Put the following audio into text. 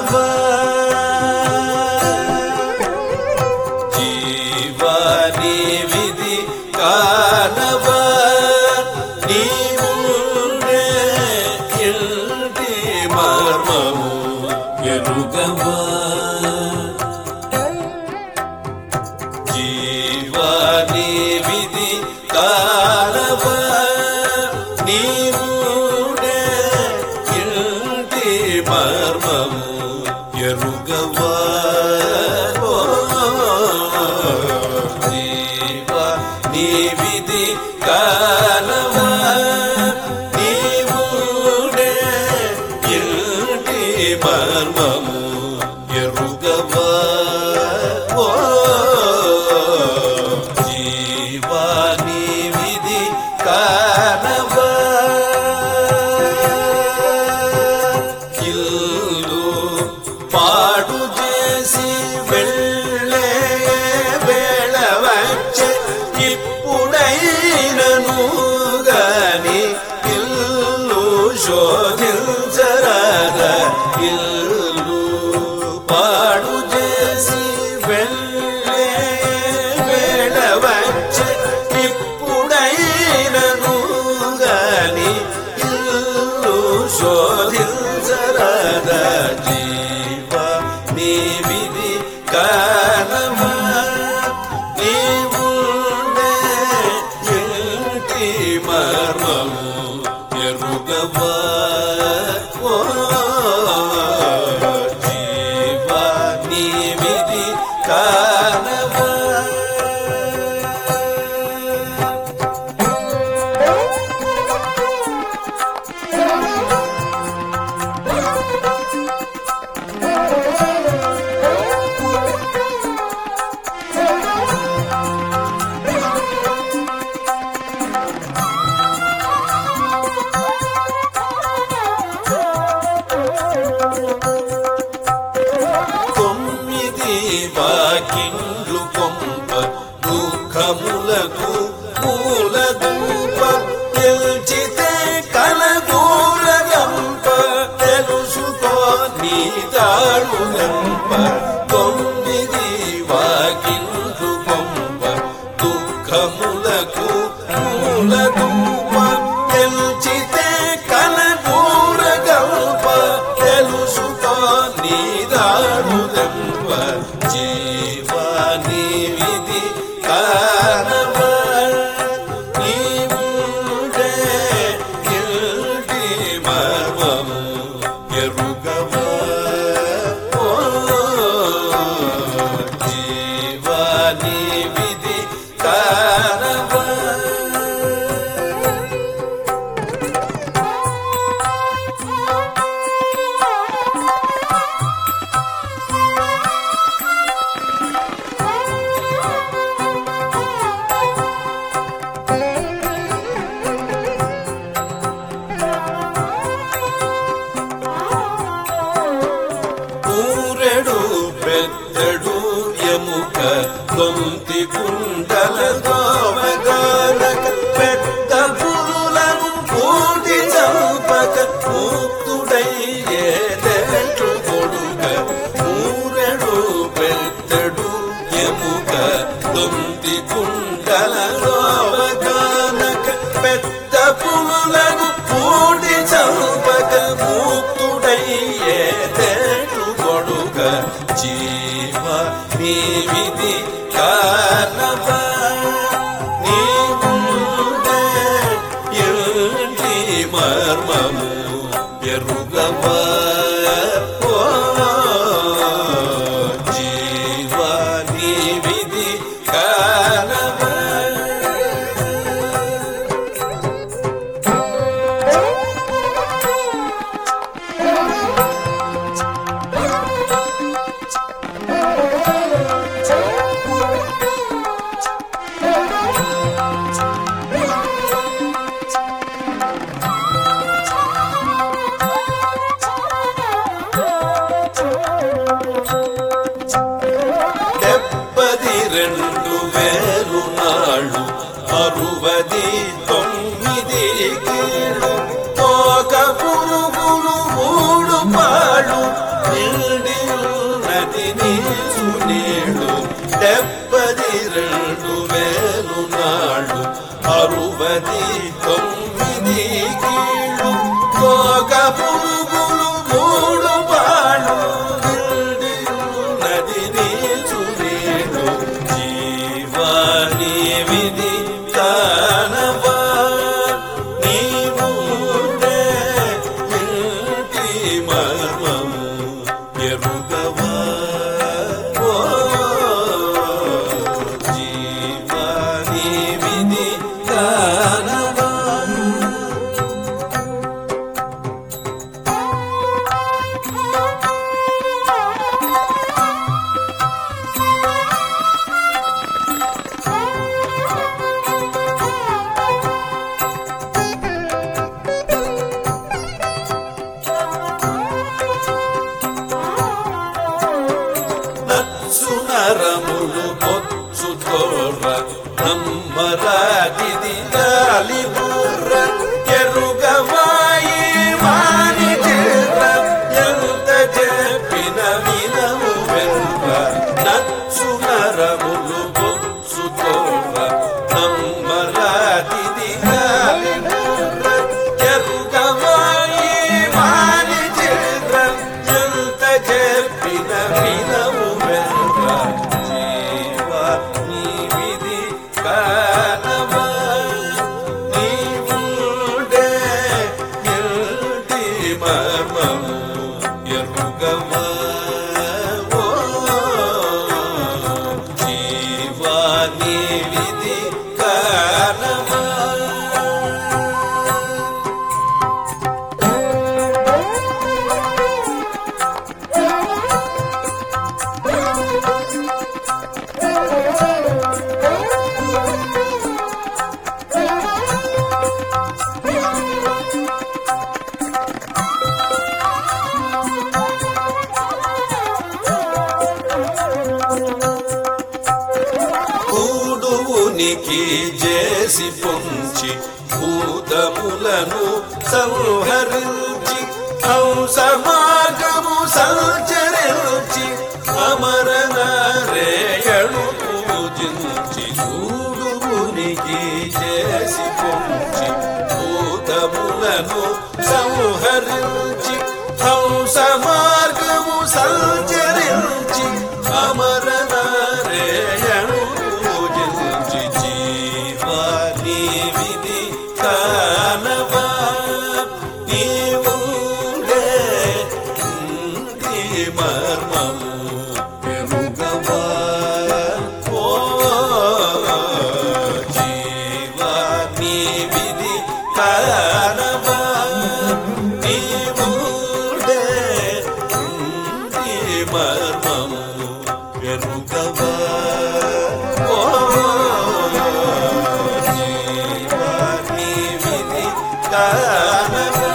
జీవాని విధి కానవ నీవుండే ఇంటి మర్మము ఎరుగవా జీవాని విధి కానవ నీవుడే ఇంటి మర్మము ఎరుగవా ఓ జీవా నీ విధి కానవ నీవుడే ఇంటి మర్మము ఎరుగవా ఓ జీవాని విధి కానవా ఇల్లు పాడు చేసి వెళ్ళే వేళ వచ్చే ఇప్పుడైనను గాని ఇల్లు శోధించరాద ఇల్లు పాడు చేసి వెళ్ళే వేళ వచ్చే ఇప్పుడైనను గాని ఇల్లు శోధించరాద జీవ నీ విధి కానమా నీవుండే ఇంటి మర్మము ఎరుగవా ఓ జీవ నీ విధి కానవా తొమ్మిది వాకిండ్లు కొంప దుఃఖములకు మూల దూప గెల్చితే కలగూరగంప తెలుసుకో నీ తాళుగంప తొమ్మిది వాకిండ్లు కొంప దుఃఖములకు మూల దూప గెల్చితే కలగూరగంప తెలుసుకో నీ దాడుదెంప జీవాని విధి కానవ నీవుండే ఇంటి మర్మము ఎరుగవా ఓ జీవాని విధి కానవ ఊరెడు పెద్దడు ఎముక గొంతి కుండల దోమగానక పెద్ద పులులను కూటి చంపక ముక్తుడయ్యే తెట్లు కొడుక ఊరెడు పెద్దడు ఎముక గొంతి కుండల దోమగానక పెద్ద పులులను కూటి చంపక ముక్తుడయ్యే తెట్లు కొడుక జీవ నీ విధి కానవ నీవుండే ఇంటి మర్మము ఎరుగవా ఓ జీవ నీ విధి కానవ డెబ్బది రెండు వేలు నాళ్ళు అరువది తొమ్మిది కీళ్ళు తోక పురుగులు మూడు పాళ్ళు నిండి డెబ్బది రెండు వేలు నాళ్ళు అరువది తొమ్మిది కీళ్ళు తోక పురుగులు మూడు పాళ్ళు నిండి నది నీచునేడు జీవాని విధి కానవా నీవుండే ఇంటి మర్మము ఎరుగవా ఓ జీవాని విధి కానవా నచ్చు నరములు పొచ్చు తోర నమ్మరాదిది గాలి బుర్ర ఎరుగవాయి మాని చేర ఎంత చెప్పిన వినము వెంట నచ్చు నరములు పొచ్చు తోర నమ్మరాదిది గాలి బుర్ర ఎరుగవాయి మాని చేర ఎంత చెప్పిన వినము వెంట జీవ నీ విధి కానవా నీవుండే ఇంటి మర్మము ఎరుగవా ఓ జీవ నీ విధి కానవా కూడువునికి చేసి పొంచి భూతములను సంహరించి హంసమాగము సంచరించి అమరనారేయణు పూజించి కూడువునికి చేసి పొంచి భూతములను సంహరించి హంస మార్గము సంచరించి అమరనారేయణు పూజించి జీవాని విధి కానవా నీవుండే ఇంటి మర్మము పెరుగవా ఓ జీవాని విధి కానవా నీవుండే ఇంటి మర్మము పెరుగవా ఓ జీవాని విధి కానవా